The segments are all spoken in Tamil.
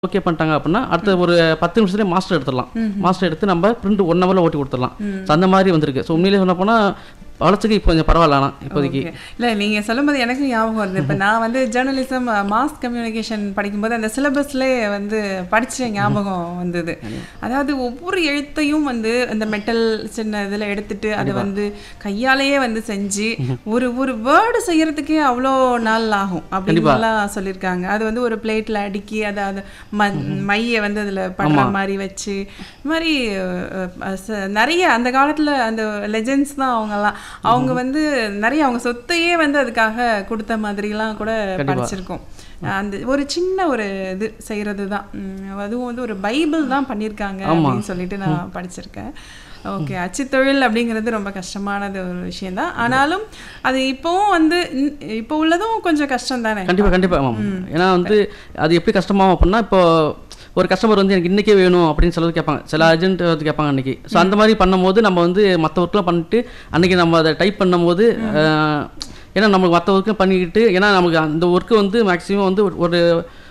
ஓகே பண்ணிட்டாங்க அப்படின்னா அடுத்த ஒரு பத்து நிமிஷத்துலேயே மாஸ்டர் எடுத்துடலாம் மாஸ்டர் எடுத்து நம்ம பிரிண்ட் ஒன் ஹவரில் ஓட்டி கொடுத்துடலாம் ஸோ அந்த மாதிரி வந்திருக்கு ஸோ உண்மையிலே சொல்ல போனால் வளர்ச்சிக்கு இப்போ கொஞ்சம் பரவாயில்ல ஆனால் இப்போதைக்கு Okay. இல்ல நீங்க சொல்லும்போது எனக்கு ஞாபகம் வருது இப்ப நான் வந்து ஜேர்னலிசம் மாஸ் கம்யூனிகேஷன் படிக்கும்போது அந்த சிலபஸ்லேயே வந்து படிச்ச ஞாபகம் வந்தது அதாவது ஒவ்வொரு எழுத்தையும் வந்து அந்த மெட்டல் சின்ன இதுல எடுத்துட்டு அதை வந்து கையாலேயே வந்து செஞ்சு ஒரு ஒரு வேர்டு செய்யறதுக்கே அவ்வளோ நாள் ஆகும் அப்படின்லாம் சொல்லியிருக்காங்க அது வந்து ஒரு பிளேட்ல அடுக்கி அதை அது ம மைய வந்து அதுல படுற மாதிரி வச்சு இந்த மாதிரி அஹ், அஹ், ச- நிறைய அந்த காலத்துல அந்த லெஜெண்ட்ஸ் தான் அவங்கெல்லாம் அவங்க வந்து நிறைய அவங்க சொத்தையே வந்து அதுக்காக கொடுத்த மாதிரிலாம் கூட படிச்சிருக்கோம் அந்த ஒரு சின்ன ஒரு இது செய்யறது தான் உம், அதுவும் வந்து ஒரு பைபிள் தான் பண்ணியிருக்காங்க அப்படின்னு சொல்லிட்டு நான் படிச்சிருக்கேன் ஓகே அச்சுத்தொழில் அப்படிங்கிறது ரொம்ப கஷ்டமானது ஒரு விஷயம்தான் ஆனாலும் அது இப்போவும் வந்து இன்- இப்போ உள்ளதும் கொஞ்சம் கஷ்டம் தானே கண்டிப்பாக கண்டிப்பாக ஆமாம் ஏன்னா வந்து அது எப்படி கஷ்டமாகும் அப்படின்னா இப்போ ஒரு கஸ்டமர் வந்து எனக்கு இன்றைக்கே வேணும் அப்படின்னு சிலது கேட்பாங்க சில அர்ஜென்ட் வந்து கேட்பாங்க அன்றைக்கி ஸோ அந்த மாதிரி பண்ணும்போது நம்ம வந்து மற்ற ஒர்க்லாம் பண்ணிட்டு அன்றைக்கி நம்ம அதை டைப் பண்ணும்போது அஹ், ஏன்னா நமக்கு மற்ற ஒர்க்கும் பண்ணிக்கிட்டு ஏன்னா நமக்கு அந்த ஒர்க்கு வந்து மேக்ஸிமம் வந்து ஒரு- ஒரு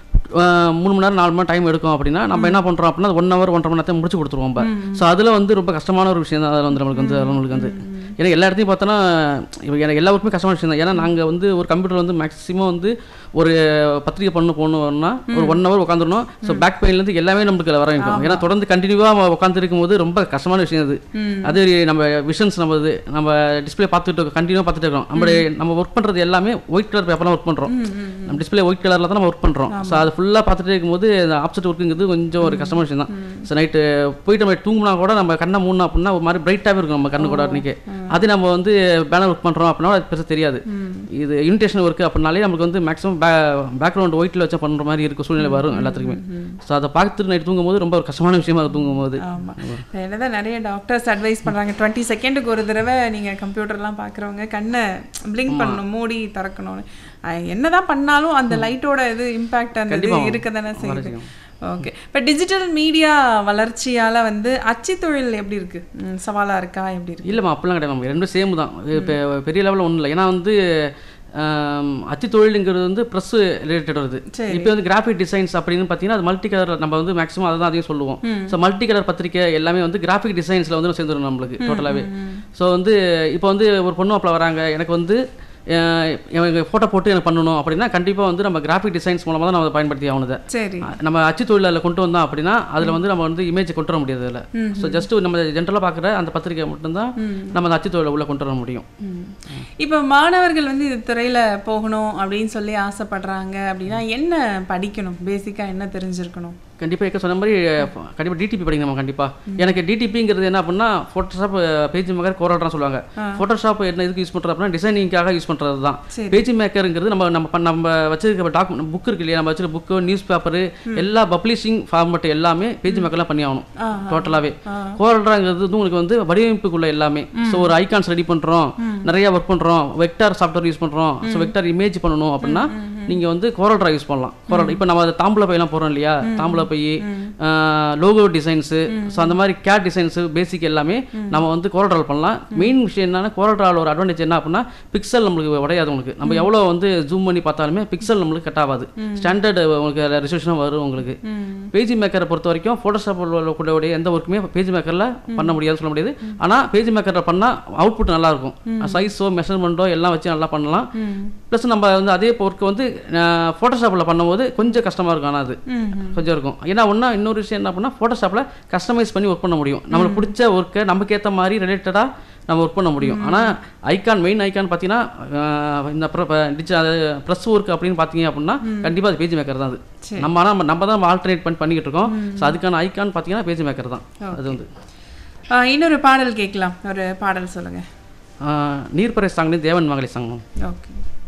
அஹ், மூணு மணி நேரம் நாலு மணி நேரம் டைம் எடுக்கும் அப்படின்னா நம்ம என்ன பண்ணுறோம் அப்படின்னா ஒன் ஹவர் ஒன்றரை மணி நேரத்தை முடிச்சு கொடுத்துருவோம் நம்ம ஸோ அதில் வந்து ரொம்ப கஷ்டமான ஒரு விஷயம் தான் அதில் வந்து நம்மளுக்கு வந்து அதில் நம்மளுக்கு வந்து ஏன்னா எல்லா இடத்தையும் பார்த்தோன்னா இப்போ எனக்கு எல்லா ஒர்க்குமே கஷ்டமான விஷயம் தான் ஏன்னா நாங்கள் வந்து ஒரு கம்ப்யூட்டர் வந்து மேக்ஸிமம் வந்து ஒரு பத்திரிக்கை பண்ண போகணும்னா ஒரு ஒன் ஹவர் உட்காந்துடணும் ஸோ பேக் பெயின்லேருந்து எல்லாமே நமக்கு வர வைக்கும் ஏன்னா தொடர்ந்து கண்டினியூவாக உட்காந்துருக்கும் போது ரொம்ப கஷ்டமான விஷயம் அது அது நம்ம விஷன்ஸ் நம்ம இது நம்ம டிஸ்பிளே பார்த்துட்டு கண்டினியூவாக பார்த்துட்டு இருக்கோம் நம்ம நம்ம ஒர்க் பண்ணுறது எல்லாமே ஒயிட் கலர் பேப்பர்லாம் ஒர்க் பண்ணுறோம் நம்ம டிஸ்பிளே ஒயிட் கலரில் தான் நம்ம ஒர்க் பண்ணுறோம் ஸோ அது ஃபுல்லாக பார்த்துட்டே இருக்கும்போது அந்த ஆப்செட் ஒர்க்குங்கிறது கொஞ்சம் ஒரு கஷ்டமான விஷயம் தான் ஸோ நைட்டு போயிட்டு நம்ம தூங்கினா கூட நம்ம கண்ணை மூணா அப்படின்னா ஒரு மாதிரி பிரைட்டாகவே இருக்கும் நம்ம கண்ணு கூட அன்றைக்கி அது நம்ம வந்து பேனர் ஒர்க் பண்ணுறோம் அப்படின்னா அது பெருசாக தெரியாது இது இன்விடேஷன் ஒர்க் அப்படின்னாலே நமக்கு வந்து மேக்ஸிமம் பே பேக்ரவுண்ட் ஒயிட்டில் வச்சா பண்ணுற மாதிரி இருக்கும் சூழ்நிலை வரும் எல்லாத்துக்குமே ஸோ அதை பார்த்துட்டு நைட்டு தூங்கும்போது ரொம்ப ஒரு கஷ்டமான விஷயமா இருக்கும் தூங்கும்போது ஆமா என்னதான் நிறைய டாக்டர்ஸ் அட்வைஸ் பண்றாங்க டுவெண்ட்டி செகண்டுக்கு ஒரு தடவை நீங்க கம்ப்யூட்டர்லாம் பார்க்குறவங்க கண்ணை பிளிங்க் பண்ணணும் மூடி திறக்கணும்னு அஹ் என்னதான் பண்ணாலும் அந்த லைட்டோட இது இம்பாக்ட் அந்த இது கண்டிப்பா. இருக்க தானே செய்யுது ஓகே இப்போ டிஜிட்டல் மீடியா வளர்ச்சியால வந்து அச்சு தொழில் எப்படி இருக்கு ம், சவாலா இருக்கா எப்படி இருக்கு இல்லைம்மா அப்படிலாம் கிடையாது நம்ம ரெண்டும் சேம் தான் இப்போ பெரிய லெவலில் ஒன்றும் இல்லை ஏன்னா வந்து ஆம், அச்சு தொழிலுங்கிறது வந்து ப்ரெஸ் ரிலேட்டட் வருது சரி. இப்போ வந்து கிராஃபிக் டிசைன்ஸ் அப்படின்னு பார்த்தீங்கன்னா அது மல்டி கலர் நம்ம வந்து மேக்ஸிமம் அதை தான் அதிகம் சொல்லுவோம் ஸோ மல்டி கலர் பத்திரிக்கை எல்லாமே வந்து கிராஃபிக் டிசைன்ஸில் வந்து சேர்ந்துடும் நம்மளுக்கு டோட்டலாகவே ஸோ வந்து இப்போ வந்து ஒரு பொண்ணு மாப்பிள்ள வராங்க எனக்கு வந்து அஹ், எனக்கு ஃபோட்டோ போட்டு எனக்கு பண்ணணும் அப்படின்னா கண்டிப்பாக வந்து நம்ம கிராஃபிக் டிசைன்ஸ் மூலமாக தான் நம்ம அதை பயன்படுத்தி ஆகணுதை சரி நம்ம அச்சு தொழிலில் கொண்டு வந்தோம் அப்படின்னா அதில் வந்து நம்ம வந்து இமேஜ் கொண்டு வர முடியாது அதில் ஸோ ஜஸ்ட் நம்ம ஜென்ரலாக பார்க்குற அந்த பத்திரிக்கை மட்டும்தான் நம்ம அந்த அச்சு தொழிலை உள்ள கொண்டு வர முடியும் ம். இப்போ மாணவர்கள் வந்து இது துறையில போகணும் அப்படின்னு சொல்லி ஆசைப்படுறாங்க அப்படின்னா என்ன படிக்கணும் பேசிக்கா என்ன தெரிஞ்சிருக்கணும் கண்டிப்பாக இருக்க சொன்ன மாதிரி கண்டிப்பாக டிடிபி படிக்கணும் நம்ம கண்டிப்பாக எனக்கு டிடிபிங்கிறது என்ன அப்படின்னா ஃபோட்டோஷாப் பேஜ் மேக்கர் கோராட்டம் சொல்லுவாங்க ஃபோட்டோஷாப் என்ன இதுக்கு யூஸ் பண்ணுறது அப்படின்னா டிசைனிங்காக யூஸ் பண்ணுறது தான் சரி. பேஜ் மேக்கருங்கிறது நம்ம நம்ம பண்ண- நம்ம வச்சிருக்க டாக்குமெண்ட் புக் இருக்கு இல்லையா நம்ம வச்சிருக்க புக்கு நியூஸ் பேப்பரு எல்லா பப்ளிஷிங் ஃபார்மட் எல்லாமே பேஜ் மேக்கர்லாம் பண்ணி ஆகணும் டோட்டலாகவே கோரல்ட்ராங்கிறது வந்து உங்களுக்கு வந்து வடிவமைப்புக்குள்ள எல்லாமே ஸோ ஒரு ஐகான்ஸ் ரெடி பண்ணுறோம் நிறைய ஒர்க் பண்ணுறோம் வெக்டார் சாஃப்ட்வேர் யூஸ் பண்ணுறோம் ஸோ வெக்டார் இமேஜ் பண்ணணும் அப்படின்னா நீங்கள் வந்து கோரல்ட்ரா யூஸ் பண்ணலாம் கோரல் இப்போ நம்ம அது தாம்பூல பையெல்லாம் போடுறோம் இல்லையா தாம்பூல பை லோகோ டிசைன்ஸு ஸோ அந்த மாதிரி கேட் டிசைன்ஸு பேசிக் எல்லாமே நம்ம வந்து கோரல்ட்ரால் பண்ணலாம் மெயின் விஷயம் என்னன்னா கோரல்ட்ரால் ஒரு அட்வான்டேஜ் என்ன அப்படின்னா பிக்சல் நம்மளுக்கு உடையாது உங்களுக்கு நம்ம எவ்வளோ வந்து ஜூம் பண்ணி பார்த்தாலுமே பிக்சல் நம்மளுக்கு கட் ஆகாது ஸ்டாண்டர்ட் உங்களுக்கு ரெசல்யூஷன் வரும் உங்களுக்கு பேஜ் மேக்கரை பொறுத்த வரைக்கும் ஃபோட்டோஷாப் கூடக்கூடிய எந்த ஒர்க்குமே பேஜ் மேக்கரில் பண்ண முடியாதுன்னு சொல்ல முடியாது ஆனால் பேஜ் மேக்கரில் பண்ணால் அவுட்புட் நல்லா இருக்கும் சைஸோ மெஷர்மெண்ட்டோ எல்லாம் வச்சு நல்லா பண்ணலாம் ப்ளஸ் நம்ம வந்து அதே ஒர்க்கு வந்து ஃபோட்டோஷாப்பில் பண்ணும்போது கொஞ்சம் கஷ்டமாக இருக்கும் ஆனால் அது கொஞ்சம் இருக்கும் ஏன்னா ஒன்றா இன்னொரு விஷயம் என்ன பண்ணால் ஃபோட்டோஷாப்பில் கஸ்டமைஸ் பண்ணி ஒர்க் பண்ண முடியும் நம்மளுக்கு பிடிச்ச ஒர்க்கை நமக்கு ஏற்ற மாதிரி ரிலேட்டடாக நம்ம ஒர்க் பண்ண முடியும் ஆனால் ஐகான் மெயின் ஐகான் பார்த்தீங்கன்னா அஹ், இந்த டிஜிட்டல் ப்ரெஸ் ஒர்க் அப்படின்னு பார்த்தீங்க அப்படின்னா கண்டிப்பாக அது பேஜ் மேக்கர் தான் அது நம்ம ஆனால் நம்ம தான் ஆல்டர்னேட் பண்ணி பண்ணிக்கிட்டு இருக்கோம் ஸோ அதுக்கான ஐகான் பார்த்தீங்கன்னா பேஜ் மேக்கர் தான் அது வந்து ஆ, இன்னொரு பாடல் கேட்கலாம் ஒரு பாடல் சொல்லுங்க அஹ், நீர்ப்பறை சாங்லேருந்து தேவன் மகளி சாங் ஓகே